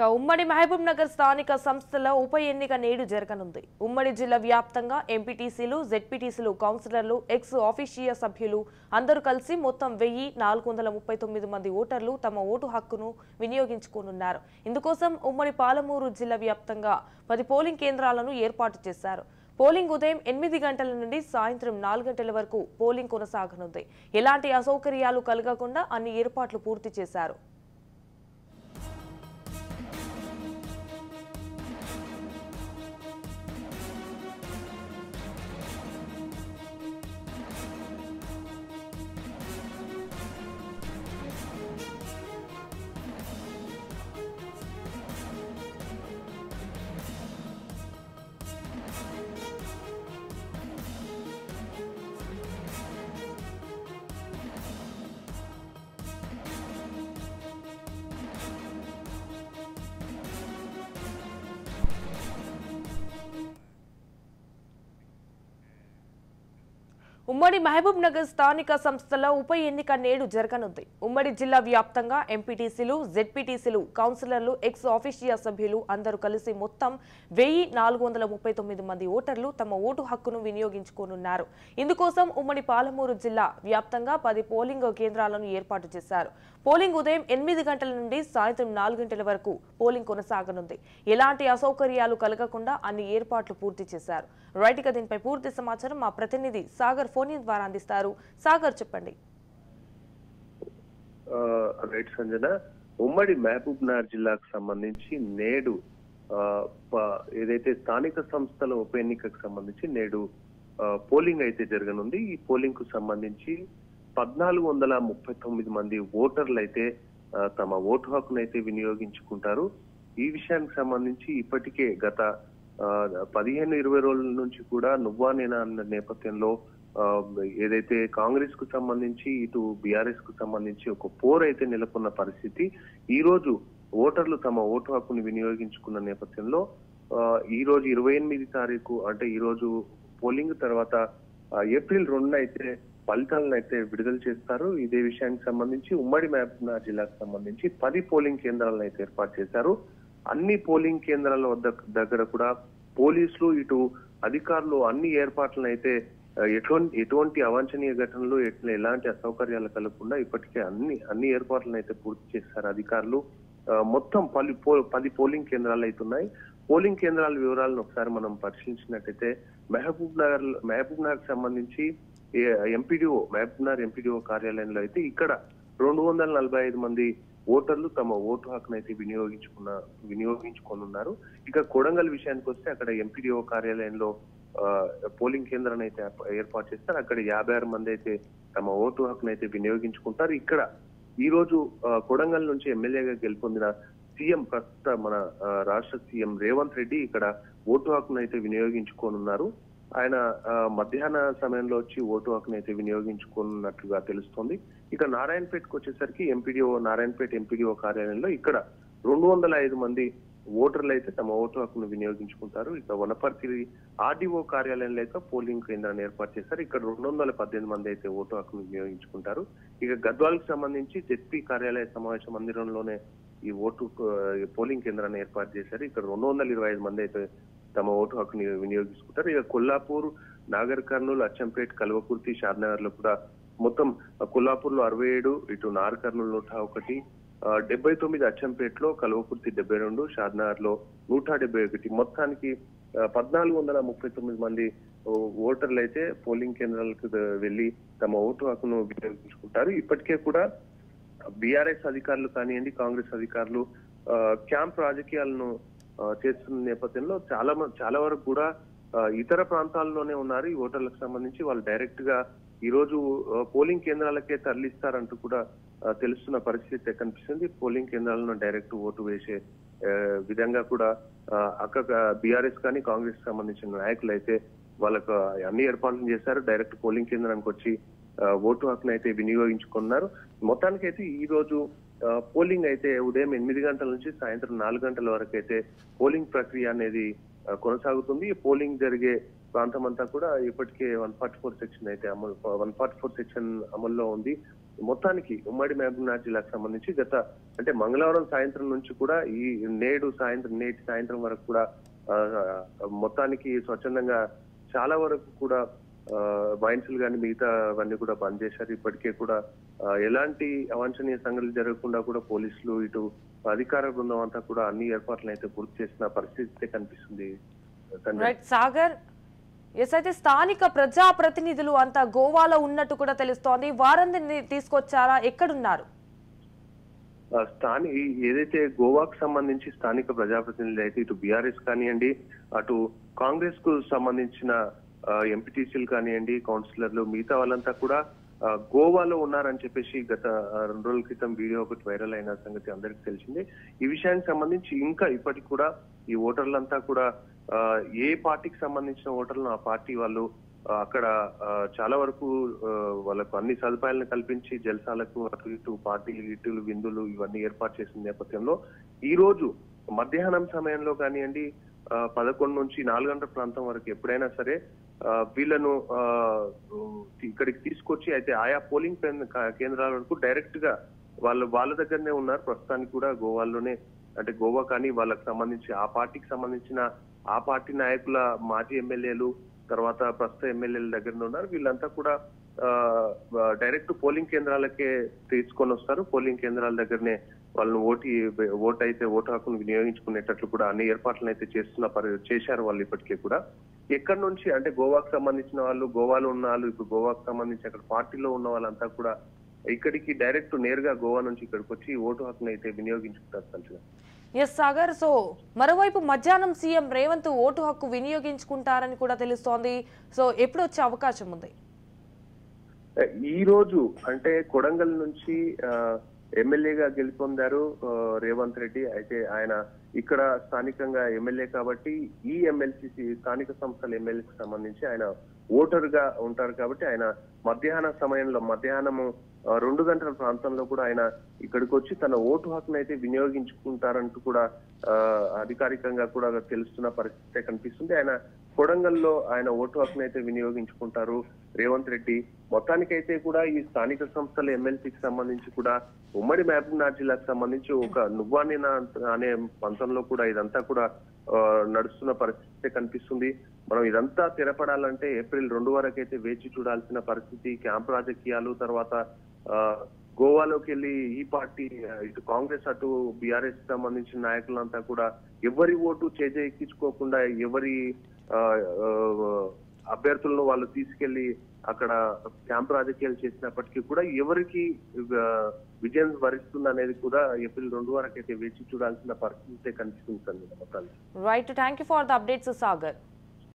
ఇక ఉమ్మడి మహబూబ్ నగర్ స్థానిక సంస్థల ఉప ఎన్నిక నేడు జరగనుంది ఉమ్మడి జిల్లా వ్యాప్తంగా ఎంపీటీసీలు జెడ్పీటీసీలు కౌన్సిలర్లు ఎక్స్ ఆఫీషియా సభ్యులు అందరూ కలిసి మొత్తం వెయ్యి నాలుగు వందల ముప్పై తొమ్మిది మంది ఓటర్లు తమ ఓటు హక్కును వినియోగించుకోనున్నారు ఇందుకోసం ఉమ్మడి పాలమూరు జిల్లా వ్యాప్తంగా పది పోలింగ్ కేంద్రాలను ఏర్పాటు చేశారు పోలింగ్ ఉదయం ఎనిమిది గంటల నుండి సాయంత్రం నాలుగు గంటల వరకు పోలింగ్ కొనసాగనుంది ఎలాంటి అసౌకర్యాలు కలగకుండా అన్ని ఏర్పాట్లు పూర్తి చేశారు ఉమ్మడి మహబూబ్ నగర్ స్థానిక సంస్థల ఉప ఎన్నిక నేడు జరగనుంది ఉమ్మడి జిల్లా వ్యాప్తంగా ఎంపీటీసీలు జెడ్పీటీసీలు కౌన్సిలర్లు ఎక్స్ ఆఫీషియా సభ్యులు అందరూ కలిసి మొత్తం వెయ్యి నాలుగు వందల ముప్పై తొమ్మిది మంది ఓటర్లు తమ ఓటు హక్కును వినియోగించుకోనున్నారు ఇందుకోసం ఉమ్మడి పాలమూరు జిల్లా వ్యాప్తంగా పది పోలింగ్ కేంద్రాలను ఏర్పాటు చేశారు పోలింగ్ ఉదయం ఎనిమిది గంటల నుండి సాయంత్రం నాలుగు గంటల వరకు పోలింగ్ కొనసాగనుంది ఎలాంటి అసౌకర్యాలు కలగకుండా అన్ని ఏర్పాట్లు పూర్తి చేశారు రైట్ ఇక దీనిపై పూర్తి సమాచారం మా ప్రతినిధి సాగర్ ఫోన్ ద్వారా అందిస్తారు సాగర్ చెప్పండి ఆ, రైట్ సంజన ఉమ్మడి మహబూబ్ నగర్ జిల్లాకు సంబంధించి నేడు ఆ, ప- ఏదైతే స్థానిక సంస్థల ఉప ఎన్నికకు సంబంధించి నేడు ఆ, పోలింగ్ అయితే జరగనుంది ఈ పోలింగ్ కు సంబంధించి పద్నాలుగు వందల ముప్పై తొమ్మిది మంది ఓటర్లు అయితే ఆ, తమ ఓటు హక్కును అయితే వినియోగించుకుంటారు ఈ విషయానికి సంబంధించి ఇప్పటికే గత ఆ, పదిహేను ఇరవై రోజుల నుంచి కూడా నువ్వా నేనా అన్న నేపథ్యంలో ఆ, ఏదైతే కాంగ్రెస్ కు సంబంధించి ఇటు బీఆర్ఎస్ కు సంబంధించి ఒక పోర్ అయితే నెలకొన్న పరిస్థితి ఈ రోజు ఓటర్లు తమ ఓటు హక్కును వినియోగించుకున్న నేపథ్యంలో ఆ, ఈ రోజు ఇరవై ఎనిమిది తారీఖు అంటే ఈ రోజు పోలింగ్ తర్వాత ఆ, ఏప్రిల్ రెండున అయితే ఫలితాలను అయితే విడుదల చేస్తారు ఇదే విషయానికి సంబంధించి ఉమ్మడి మహబూబ్నగర్ జిల్లాకు సంబంధించి పది పోలింగ్ కేంద్రాలను అయితే ఏర్పాటు చేశారు అన్ని పోలింగ్ కేంద్రాల వద్ద దగ్గర కూడా పోలీసులు ఇటు అధికారులు అన్ని ఏర్పాట్లను అయితే ఆ, ఎటువంటి ఎటువంటి అవాంఛనీయ ఘటనలు ఎట్లా ఎలాంటి అసౌకర్యాలు కలగకుండా ఇప్పటికే అన్ని అన్ని ఏర్పాట్లను అయితే పూర్తి చేశారు అధికారులు ఆ, మొత్తం పలు పో- పది పోలింగ్ కేంద్రాలు అయితే ఉన్నాయి పోలింగ్ కేంద్రాల వివరాలను ఒకసారి మనం పరిశీలించినట్టయితే మహబూబ్ నగర్ మహబూబ్ నగర్ సంబంధించి ఎంపీడీఓ మహబూబ్ నగర్ ఎంపీడీఓ కార్యాలయంలో అయితే ఇక్కడ రెండు వందల నలభై ఐదు మంది ఓటర్లు తమ ఓటు హక్కును అయితే వినియోగించుకున్న వినియోగించుకోనున్నారు ఇక కొడంగల్ విషయానికి వస్తే అక్కడ ఎంపీడీఓ కార్యాలయంలో ఆ, పోలింగ్ కేంద్రాన్ని అయితే ఏర్ప- ఏర్పాటు చేస్తారు అక్కడ యాభై ఆరు మంది అయితే తమ ఓటు హక్కును అయితే వినియోగించుకుంటారు ఇక్కడ ఈ రోజు ఆ, కొడంగల్ నుంచి ఎమ్మెల్యేగా గెలుపొందిన సీఎం ప్రస్తుత మన ఆ, రాష్ట్ర సీఎం రేవంత్ రెడ్డి ఇక్కడ ఓటు హక్కును అయితే వినియోగించుకోనున్నారు ఆయన ఆ, మధ్యాహ్న సమయంలో వచ్చి ఓటు హక్కును అయితే వినియోగించుకున్నట్లుగా తెలుస్తోంది ఇక నారాయణపేటకు వచ్చేసరికి ఎంపీడీఓ నారాయణపేట ఎంపీడీఓ కార్యాలయంలో ఇక్కడ రెండు వందల ఐదు మంది ఓటర్లు అయితే తమ ఓటు హక్కును వినియోగించుకుంటారు ఇక వనపర్తి ఆర్డీఓ కార్యాలయంలో అయితే పోలింగ్ కేంద్రాన్ని ఏర్పాటు చేశారు ఇక్కడ రెండు వందల పద్దెనిమిది మంది అయితే ఓటు హక్కును వినియోగించుకుంటారు ఇక గద్వాలకు సంబంధించి జెడ్పీ కార్యాలయ సమావేశ మందిరంలోనే ఈ ఓటు ఆ, పోలింగ్ కేంద్రాన్ని ఏర్పాటు చేశారు ఇక్కడ రెండు వందల ఇరవై ఐదు మంది అయితే తమ ఓటు హక్కుని వినియోగించుకుంటారు ఇక కొల్లాపూర్ నాగర్ కర్నూలు అచ్చంపేట్ కల్వకుర్తి షాద్నగర్ లో కూడా మొత్తం కొల్లాపూర్ లో అరవై ఏడు ఇటు నార్ కర్నూలు నూట ఒకటి ఆ, డెబ్బై తొమ్మిది అచ్చంపేటలో కల్వకుర్తి డెబ్బై రెండు షాద్నగర్ లో నూట డెబ్బై ఒకటి మొత్తానికి ఆ, పద్నాలుగు వందల ముప్పై తొమ్మిది మంది ఓ, ఓటర్లు అయితే పోలింగ్ కేంద్రాలకు ద- వెళ్లి తమ ఓటు హక్కును వినియోగించుకుంటారు ఇప్పటికే కూడా బీఆర్ఎస్ అధికారులు కానివ్వండి కాంగ్రెస్ అధికారులు ఆ, క్యాంప్ రాజకీయాలను ఆ, చేస్తున్న నేపథ్యంలో చాలా మ- చాలా వరకు కూడా ఆ, ఇతర ప్రాంతాల్లోనే ఉన్నారు ఈ ఓటర్లకు సంబంధించి వాళ్ళు డైరెక్ట్ గా ఈ రోజు ఆ, పోలింగ్ కేంద్రాలకే తరలిస్తారంటూ కూడా ఆ, తెలుస్తున్న పరిస్థితి కనిపిస్తుంది పోలింగ్ కేంద్రాలను డైరెక్ట్ ఓటు వేసే ఆ, విధంగా కూడా ఆ, అక్క బీఆర్ఎస్ కానీ కాంగ్రెస్ సంబంధించిన నాయకులు అయితే వాళ్ళకు అన్ని ఏర్పాట్లు చేశారు డైరెక్ట్ పోలింగ్ కేంద్రానికి వచ్చి ఆ, ఓటు హక్కును అయితే వినియోగించుకున్నారు మొత్తానికి అయితే ఈ రోజు ఆ, పోలింగ్ అయితే ఉదయం ఎనిమిది గంటల నుంచి సాయంత్రం నాలుగు గంటల వరకు అయితే పోలింగ్ ప్రక్రియ అనేది ఆ, కొనసాగుతుంది ఈ పోలింగ్ జరిగే ప్రాంతం అంతా కూడా ఇప్పటికే వన్ ఫార్టీ ఫోర్ సెక్షన్ అయితే అమలు వన్ ఫార్టీ ఫోర్ సెక్షన్ అమల్లో ఉంది మొత్తానికి ఉమ్మడి మహబూబ్నగర్ జిల్లాకు సంబంధించి గత అంటే మంగళవారం సాయంత్రం నుంచి కూడా ఈ నేడు సాయంత్రం నేటి సాయంత్రం వరకు కూడా ఆ, మొత్తానికి స్వచ్ఛందంగా చాలా వరకు కూడా వైన్సులు కానీ మిగతా అవన్నీ కూడా బంద్ చేశారు ఇప్పటికే కూడా ఆ, ఎలాంటి అవాంఛనీయ సంఘటనలు జరగకుండా కూడా పోలీసులు ఇటు అధికార బృందం అంతా కూడా అన్ని ఏర్పాట్లను అయితే పూర్తి చేసిన పరిస్థితి అయితే కనిపిస్తుంది సంజయ్. రైట్ సాగర్ ఎస్ అయితే స్థానిక ప్రజాప్రతినిధులు అంతా గోవాలో ఉన్నట్టు కూడా తెలుస్తోంది వారందరినీ తీసుకొచ్చారా ఎక్కడున్నారు ఆ, స్థాని ఈ- ఏదైతే గోవాకు సంబంధించి స్థానిక ప్రజాప్రతినిధులు అయితే ఇటు బీఆర్ఎస్ కానివ్వండి అటు కాంగ్రెస్ కు సంబంధించిన ఎంపీటీసీలు కానివ్వండి కౌన్సిలర్లు మిగతా వాళ్ళంతా కూడా ఆ, గోవాలో ఉన్నారని చెప్పేసి గత ఆ, రెండు రోజుల క్రితం వీడియో ఒకటి వైరల్ అయిన సంగతి అందరికీ తెలిసిందే ఈ విషయానికి సంబంధించి ఇంకా ఇప్పటికి కూడా ఈ ఓటర్లంతా కూడా ఆ, ఏ పార్టీకి సంబంధించిన ఓటర్లను ఆ పార్టీ వాళ్ళు ఆ, అక్కడ ఆ, చాలా వరకు ఆ, వాళ్ళకు అన్ని సదుపాయాలను కల్పించి జల్సాలకు అటు ఇటు పార్టీలు ఇటులు విందులు ఇవన్నీ ఏర్పాటు చేసిన నేపథ్యంలో ఈ రోజు మధ్యాహ్నం సమయంలో కానివ్వండి ఆ, పదకొండు నుంచి నాలుగు గంటల ప్రాంతం వరకు ఎప్పుడైనా సరే ఆ, వీళ్ళను ఆ, ఇక్కడికి తీసుకొచ్చి అయితే ఆయా పోలింగ్ కేంద్ర- కేంద్రాల వరకు డైరెక్ట్ గా వాళ్ళు వాళ్ళ దగ్గరనే ఉన్నారు ప్రస్తుతానికి కూడా గోవాలోనే అంటే గోవా కానీ వాళ్ళకి సంబంధించి ఆ పార్టీకి సంబంధించిన ఆ పార్టీ నాయకుల మాజీ ఎమ్మెల్యేలు తర్వాత ప్రస్తుత ఎమ్మెల్యేల దగ్గర ఉన్నారు వీళ్ళంతా కూడా ఆ, డైరెక్ట్ పోలింగ్ కేంద్రాలకే తీసుకొని వస్తారు పోలింగ్ కేంద్రాల దగ్గరనే వాళ్ళని ఓటు ఓటు అయితే ఓటు హక్కును వినియోగించుకునేటట్లు కూడా అన్ని ఏర్పాట్లను అయితే చేస్తున్న పరి చేశారు వాళ్ళు ఇప్పటికే కూడా ఎక్కడి నుంచి అంటే గోవాకు సంబంధించిన వాళ్ళు గోవాలో ఉన్న వాళ్ళు ఇప్పుడు గోవాకు సంబంధించి అక్కడ పార్టీలో ఉన్న వాళ్ళంతా కూడా ఇక్కడికి డైరెక్ట్ నేరుగా గోవా నుంచి ఇక్కడికి వచ్చి ఓటు హక్కును అయితే వినియోగించుకుంటారు సంచన ఎస్ సాగర్ సో మరోవైపు మధ్యాహ్నం సీఎం రేవంత్ ఓటు హక్కు వినియోగించుకుంటారని కూడా తెలుస్తోంది సో ఎప్పుడు వచ్చే అవకాశం ఉంది ఈ రోజు అంటే కొడంగల్ నుంచి ఆ, ఎమ్మెల్యేగా గెలుపొందారు ఆ, రేవంత్ రెడ్డి అయితే ఆయన ఇక్కడ స్థానికంగా ఎమ్మెల్యే కాబట్టి ఈ ఎమ్మెల్సీ స్థానిక సంస్థల ఎమ్మెల్యేకి సంబంధించి ఆయన ఓటర్ గా ఉంటారు కాబట్టి ఆయన మధ్యాహ్న సమయంలో మధ్యాహ్నము ఆ, రెండు గంటల ప్రాంతంలో కూడా ఆయన ఇక్కడికి వచ్చి తన ఓటు హక్కును అయితే వినియోగించుకుంటారంటూ కూడా ఆ, అధికారికంగా కూడా తెలుస్తున్న పరిస్థితి కనిపిస్తుంది ఆయన కొడంగల్లో ఆయన ఓటు హక్కును అయితే వినియోగించుకుంటారు రేవంత్ రెడ్డి మొత్తానికైతే కూడా ఈ స్థానిక సంస్థల ఎమ్మెల్సీకి సంబంధించి కూడా ఉమ్మడి మహబూబ్నగర్ జిల్లాకు సంబంధించి ఒక నువ్వాని అనే పంతంలో కూడా ఇదంతా కూడా ఆ, నడుస్తున్న పరిస్థితి కనిపిస్తుంది మనం ఇదంతా స్థిరపడాలంటే ఏప్రిల్ రెండు వరకు అయితే వేచి చూడాల్సిన పరిస్థితి క్యాంప్ రాజకీయాలు తర్వాత ఆ, గోవాలోకి వెళ్ళి ఈ పార్టీ ఆ, ఇటు కాంగ్రెస్ అటు బీఆర్ఎస్ సంబంధించిన నాయకులంతా కూడా ఎవరి ఓటు చేజెక్కించుకోకుండా ఎవరి ఆ, ఆ, అభ్యర్థులను వాళ్ళు తీసుకెళ్లి అక్కడ క్యాంప్ రాజకీయాలు చేసినప్పటికీ కూడా ఎవరికి ఆ, విజయం వరిస్తుంది అనేది కూడా ఏప్రిల్ రెండు వరకు అయితే వేచి చూడాల్సిన పరిస్థితి కనిపిస్తుంది సార్ మొత్తానికి right thank you for the updates Sagar